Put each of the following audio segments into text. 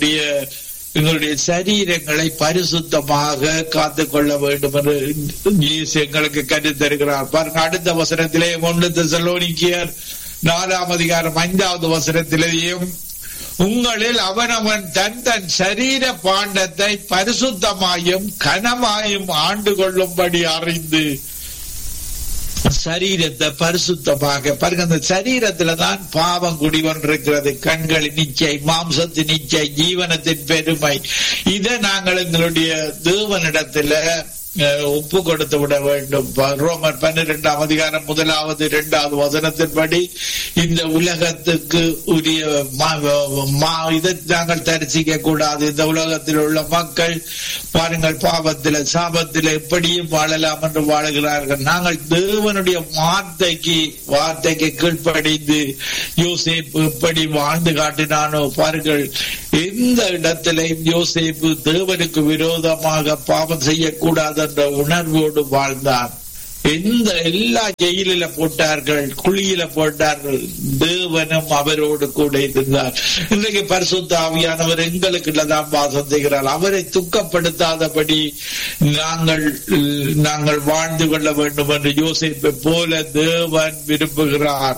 எங்களுடைய சரீரங்களை பரிசுத்தமாக காத்து கொள்ள வேண்டும் என்று இயேசு எங்களுக்கு கற்றுத்தருகிறார் பாருங்க அடுத்த வசனத்திலே ஒன்று தெசலோனிக்கியர் நாலாம் அதிகாரம் ஐந்தாவது வசனத்திலேயும் உங்களில் அவனவன் தன் தன் சரீர பாண்டத்தை பரிசுத்தமாயும் கனமாயும் ஆண்டு கொள்ளும்படி அறிந்து சரீரத்தை பரிசுத்தமாக பாருங்க அந்த சரீரத்துல தான் பாவம் குடிவன்றிருக்கிறது கண்களின் நிச்சை மாம்சத்தின் நிச்சை ஜீவனத்தின் பெருமை இதை நாங்கள் எங்களுடைய தேவனிடத்துல ஒப்பு கொடுத்து விட வேண்டும் ரோமர் பன்னிரெண்டாம் அதிகாரம் முதலாவது இரண்டாவது வசனத்தின்படி இந்த உலகத்துக்கு உரிய இதை நாங்கள் தரிசிக்க கூடாது இந்த உலகத்தில் உள்ள மக்கள் பாருங்கள் பாவத்தில் சாபத்தில் எப்படியும் வாழலாம் என்று வாழுகிறார்கள் நாங்கள் தேவனுடைய வார்த்தைக்கு வார்த்தைக்கு கீழ்ப்படிந்து யோசேப்பு எப்படி வாழ்ந்து காட்டினானோ பாருங்கள் எந்த இடத்திலையும் யோசேப்பு தேவனுக்கு விரோதமாக பாவம் செய்யக்கூடாது என்ற உணர்வோடு வாழ்ந்தான் எந்த எல்லா ஜெயிலில போட்டார்கள் குழியில போட்டார்கள் தேவனும் அவரோடு கூட இருந்தார் இன்றைக்கு பரிசுத்த ஆவியானவர் எங்களுக்கு தான் வாசம் செய்கிறார் அவரை துக்கப்படுத்தாதபடி நாங்கள் நாங்கள் வாழ்ந்து கொள்ள வேண்டும் என்று யோசிப்பை போல தேவன் விரும்புகிறார்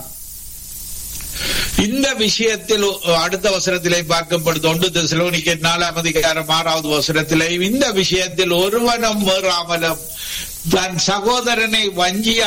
இந்த விஷயத்தில் அடுத்த வசனத்திலே பார்க்கப்படுது ஒன்று தெசலோனிக்க நாலாம் அதிகாரம் ஆறாவது வசனத்திலே இந்த விஷயத்தில் ஒருவனும் வராமலும் தன் சகோதரனை வஞ்சிய